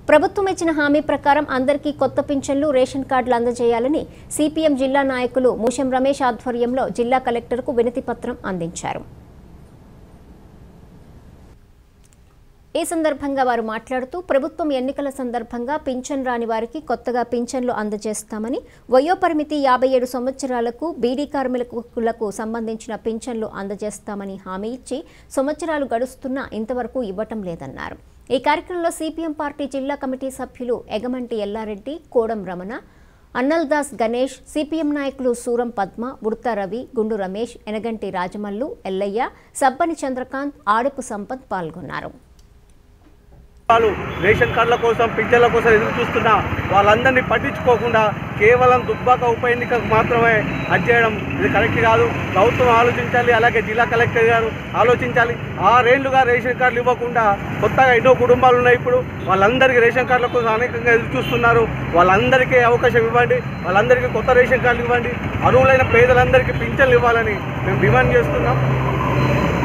ప్రభుత్వం ఇచ్చిన హామీ ప్రకారం అందరికీ కొత్త పింఛన్లు రేషన్ కార్డులు అందజేయాలని సిపిఎం జిల్లా నాయకులు మూషం రమేష్ ఆధ్వర్యంలో జిల్లా కలెక్టర్కు వినతి పత్రం అందించారు ఈ సందర్భంగా వారు మాట్లాడుతూ ప్రభుత్వం ఎన్నికల సందర్భంగా పింఛన్ రాని వారికి కొత్తగా పింఛన్లు అందజేస్తామని వయోపరిమితి యాభై ఏడు సంవత్సరాలకు బీడీ కార్మికులకు సంబంధించిన పింఛన్లు అందజేస్తామని హామీ ఇచ్చి సంవత్సరాలు గడుస్తున్నా ఇంతవరకు ఇవ్వటం లేదన్నారు ఈ కార్యక్రమంలో సిపిఎం పార్టీ జిల్లా కమిటీ సభ్యులు ఎగమంటి ఎల్లారెడ్డి కోడం రమణ అన్నల్దాస్ గణేష్ సిపిఎం నాయకులు సూరం పద్మ ఉడత రవి గుండు రమేష్ ఎనగంటి రాజమల్లు ఎల్లయ్య సబ్బని చంద్రకాంత్ ఆడపు సంపత్ పాల్గొన్నారు వాళ్ళు రేషన్ కార్డుల కోసం పింఛన్ల కోసం ఎదురు చూస్తున్నా వాళ్ళందరినీ పట్టించుకోకుండా కేవలం దుబ్బాక ఉప ఎన్నికకు మాత్రమే అది చేయడం ఇది కరెక్ట్ కాదు ప్రభుత్వం ఆలోచించాలి అలాగే జిల్లా కలెక్టర్ గారు ఆలోచించాలి ఆరేళ్లుగా రేషన్ కార్డులు ఇవ్వకుండా కొత్తగా ఎన్నో కుటుంబాలు ఉన్నాయి ఇప్పుడు వాళ్ళందరికీ రేషన్ కార్డుల కోసం అనేకంగా ఎదురు చూస్తున్నారు వాళ్ళందరికీ అవకాశం ఇవ్వండి వాళ్ళందరికీ కొత్త రేషన్ కార్డులు ఇవ్వండి అర్హులైన పేదలందరికీ పింఛన్లు ఇవ్వాలని మేము డిమాండ్ చేస్తున్నాం